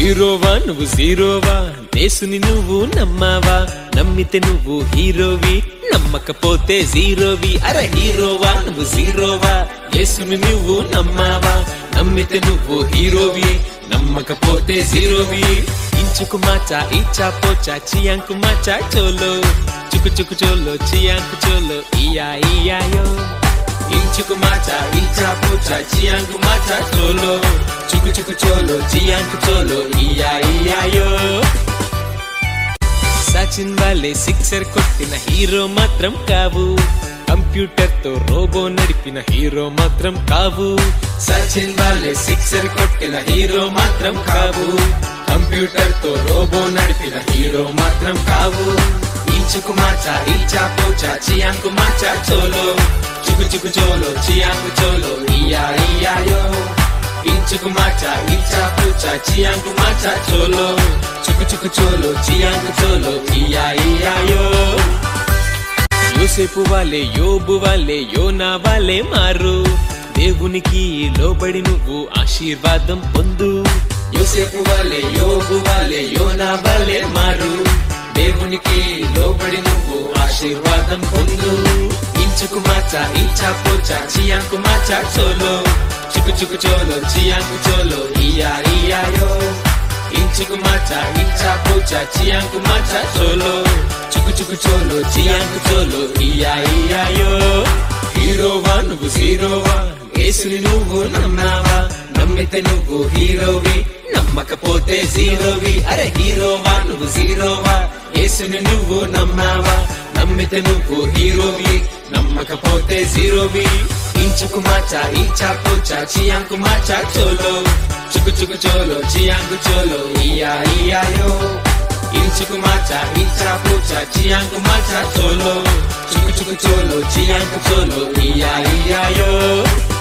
హీరోవా నువ్వు జీరోవా యేసుని నువ్వు నమ్మావా నమ్మితే నువ్వు హీరోవి నమ్మకపోతే జీరోవి అరే హీరోవా నువ్వు జీరోవా యేసుని నువ్వు నమ్మావా నమ్మితే నువ్వు హీరోవి నమ్మకపోతే జీరోవి ఇంచుకు మాచా ఇచ్చా పోచా చియాంకు మాచా చోలో చుకు చుకు చోలో చియాంకు చోలో ఇయా ఇయాయో ఇంచుకు మాచా ఇచ్చా పోచా చియాంకు మాచా చోలో చుకు చుకు చోలో చియాంకు చోలో ఇయా ఇయాయో సచిన్ వాలే సిక్సర్ కొట్టిన హీరో మాత్రం కావు కంప్యూటర్ తో రోబో నడిపిన హీరో మాత్రం కావు సచిన్ వాలే సిక్సర్ కొట్టిన హీరో మాత్రం కావు కంప్యూటర్ తో రోబో నడిపిన హీరో మాత్రం కావు ఇంచుకు మాచా ఇచ్చా పోచా చియాంకు మాచా చోలో చుకు చుకు చోలో చియాంకు చోలో ఇయా ఇయాయో ఇంచుకు మాచా ఇచ్చా పూచా చియాంకు మాచా చోలో చుకు చుకు చోలో చియాంకు చోలో ఇయా ఇయాయో యోసేపు వాళ్ళే యోబు వాళ్ళే యోనా వాళ్ళే మారు దేవునికి లోబడి నువ్వు ఆశీర్వాదం పొందు యోసేపు వాళ్ళే యోబు వాళ్ళే యోనా వాళ్ళే మారు దేవునికి లోబడి నువ్వు ఆశీర్వాదం పొందు ఇంచుకు మాచా ఇచ్చా పోచా చియాంకు మాచా చోలో చుకు చుకు చోలో చియాంకు చోలో ఇయా ఇయాయో ఇంచుకు మాచా ఇచ్చా పోచా చియాంకు మాచా చోలో చుకు చుకు చోలో చియాంకు చోలో ఇయా ఇయాయో హీరోవా నువ్వు జీరోవా యేసుని నువ్వు నమ్మావా నమ్మితే నువ్వు హీరోవి నమ్మకపోతే జీరోవి అరే హీరోవా నువ్వు జీరోవా యేసుని నువ్వు నమ్మావా నమ్మితే నువ్వు హీరోవి నమ్మకపోతే జీరోవి ఇంచుకు మాచా ఇచ్చా పోచా చియాంకు మాచా చోలో చుకు చుకు చోలో చియాంకు చోలో ఇయా ఇయాయో ఇంచుకు మాచా ఇచ్చా పోచా చియాంకు మాచా చోలో చుకు చుకు చోలో చియాంకు చోలో ఇయా ఇయాయో